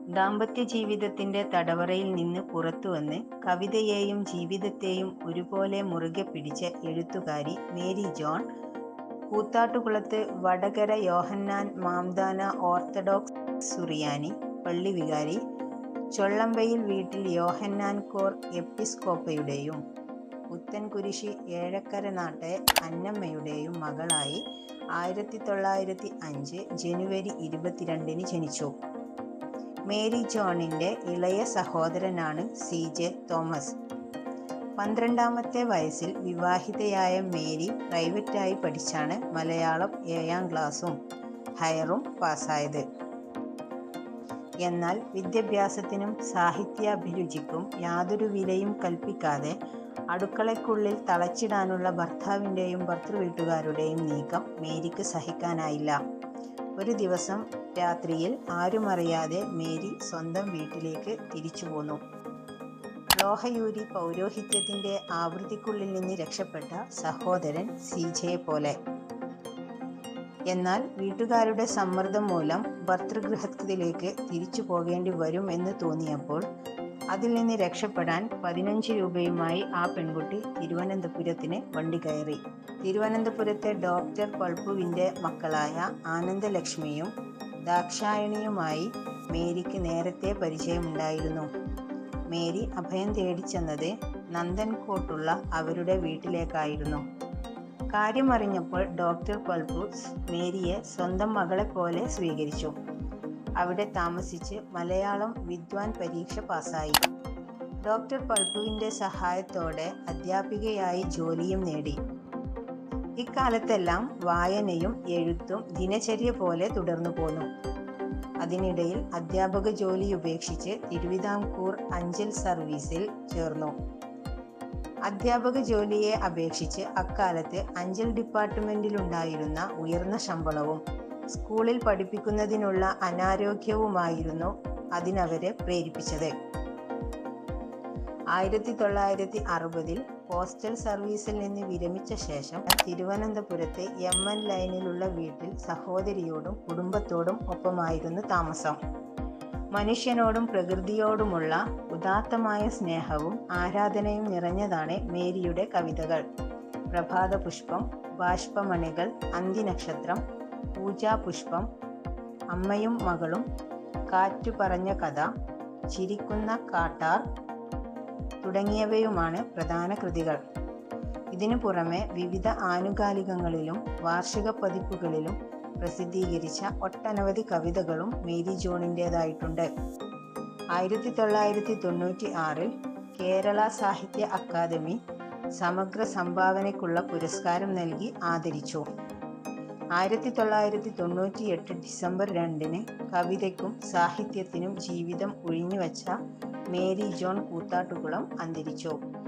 ദാമ്പത്യ ജീവിതത്തിന്റെ തടവറയിൽ നിന്ന് പുറത്തുവന്ന് കവിതയെയും ജീവിതത്തെയും ഒരുപോലെ മുറുകെ പിടിച്ച എഴുത്തുകാരി മേരി ജോൺ കൂത്താട്ടുകുളത്ത് വടകര യോഹന്നാൻ മാംദാന ഓർത്തഡോക്സ് സുറിയാനി പള്ളി വികാരി ചൊള്ളമ്പയിൽ വീട്ടിൽ യോഹന്നാൻ കോർ എപ്പിസ്കോപ്പയുടെയും പുത്തൻകുരിശി ഏഴക്കര നാട്ടെ അന്നമ്മയുടെയും മകളായി ആയിരത്തി തൊള്ളായിരത്തി അഞ്ച് ജനുവരി ഇരുപത്തിരണ്ടിന് ജനിച്ചു മേരി ജോണിൻ്റെ ഇളയ സഹോദരനാണ് സി ജെ തോമസ് പന്ത്രണ്ടാമത്തെ വയസ്സിൽ വിവാഹിതയായ മേരി പ്രൈവറ്റായി പഠിച്ചാണ് മലയാളം ഏഴാം ക്ലാസ്സും ഹയറും പാസ്സായത് എന്നാൽ വിദ്യാഭ്യാസത്തിനും സാഹിത്യാഭിരുചിക്കും യാതൊരു വിലയും കൽപ്പിക്കാതെ അടുക്കളയ്ക്കുള്ളിൽ തളച്ചിടാനുള്ള ഭർത്താവിൻ്റെയും ഭർത്തൃവീട്ടുകാരുടെയും നീക്കം മേരിക്ക് സഹിക്കാനായില്ല ഒരു ദിവസം രാത്രിയിൽ ആരുമറിയാതെ മേരി സ്വന്തം വീട്ടിലേക്ക് തിരിച്ചു പോന്നു ലോഹയൂരി പൗരോഹിത്യത്തിന്റെ ആവൃത്തിക്കുള്ളിൽ നിന്ന് രക്ഷപ്പെട്ട സഹോദരൻ സീജയെ പോലെ എന്നാൽ വീട്ടുകാരുടെ സമ്മർദ്ദം മൂലം ഭർതൃഗൃഹത്തിലേക്ക് തിരിച്ചു പോകേണ്ടി വരും എന്ന് തോന്നിയപ്പോൾ അതിൽ നിന്ന് രക്ഷപ്പെടാൻ പതിനഞ്ച് രൂപയുമായി ആ പെൺകുട്ടി തിരുവനന്തപുരത്തിന് വണ്ടി കയറി തിരുവനന്തപുരത്തെ ഡോക്ടർ പൾപ്പുവിൻ്റെ മക്കളായ ആനന്ദലക്ഷ്മിയും ദാക്ഷായണിയുമായി മേരിക്ക് നേരത്തെ പരിചയമുണ്ടായിരുന്നു മേരി അഭയം തേടിച്ചെന്നത് നന്ദൻകോട്ടുള്ള അവരുടെ വീട്ടിലേക്കായിരുന്നു കാര്യമറിഞ്ഞപ്പോൾ ഡോക്ടർ പൾപ്പൂസ് മേരിയെ സ്വന്തം മകളെ പോലെ സ്വീകരിച്ചു അവിടെ താമസിച്ച് മലയാളം വിദ്വാൻ പരീക്ഷ പാസ്സായി ഡോക്ടർ പൾപ്പുവിൻ്റെ സഹായത്തോടെ അധ്യാപികയായി ജോലിയും നേടി ഇക്കാലത്തെല്ലാം വായനയും എഴുത്തും ദിനചര്യ പോലെ തുടർന്നു പോന്നു അതിനിടയിൽ അധ്യാപക ജോലി ഉപേക്ഷിച്ച് തിരുവിതാംകൂർ അഞ്ചൽ സർവീസിൽ ചേർന്നു അധ്യാപക ജോലിയെ അപേക്ഷിച്ച് അക്കാലത്ത് അഞ്ചൽ ഡിപ്പാർട്ട്മെന്റിലുണ്ടായിരുന്ന ഉയർന്ന ശമ്പളവും സ്കൂളിൽ പഠിപ്പിക്കുന്നതിനുള്ള അനാരോഗ്യവുമായിരുന്നു അതിനവരെ പ്രേരിപ്പിച്ചത് ആയിരത്തി തൊള്ളായിരത്തി അറുപതിൽ പോസ്റ്റൽ സർവീസിൽ നിന്ന് വിരമിച്ച ശേഷം തിരുവനന്തപുരത്തെ എം എൻ ലൈനിലുള്ള വീട്ടിൽ സഹോദരിയോടും കുടുംബത്തോടും ഒപ്പമായിരുന്നു താമസം മനുഷ്യനോടും പ്രകൃതിയോടുമുള്ള ഉദാത്തമായ സ്നേഹവും ആരാധനയും നിറഞ്ഞതാണ് മേരിയുടെ കവിതകൾ പ്രഭാത പുഷ്പം ബാഷ്പമണികൾ അന്തിനക്ഷത്രം പൂജാപുഷ്പം അമ്മയും മകളും കാറ്റു പറഞ്ഞ കഥ ചിരിക്കുന്ന കാട്ടാർ തുടങ്ങിയവയുമാണ് പ്രധാന കൃതികൾ ഇതിനു പുറമെ വിവിധ ആനുകാലികങ്ങളിലും വാർഷിക പതിപ്പുകളിലും പ്രസിദ്ധീകരിച്ച ഒട്ടനവധി കവിതകളും മേരി ജോണിൻ്റേതായിട്ടുണ്ട് ആയിരത്തി തൊള്ളായിരത്തി തൊണ്ണൂറ്റി ആറിൽ കേരള സാഹിത്യ അക്കാദമി സമഗ്ര സംഭാവനയ്ക്കുള്ള പുരസ്കാരം നൽകി ആദരിച്ചു ആയിരത്തി തൊള്ളായിരത്തി തൊണ്ണൂറ്റി എട്ട് ഡിസംബർ രണ്ടിന് കവിതയ്ക്കും സാഹിത്യത്തിനും ജീവിതം ഒഴിഞ്ഞുവച്ച മേരി ജോൺ കൂത്താട്ടുകുളം അന്തരിച്ചു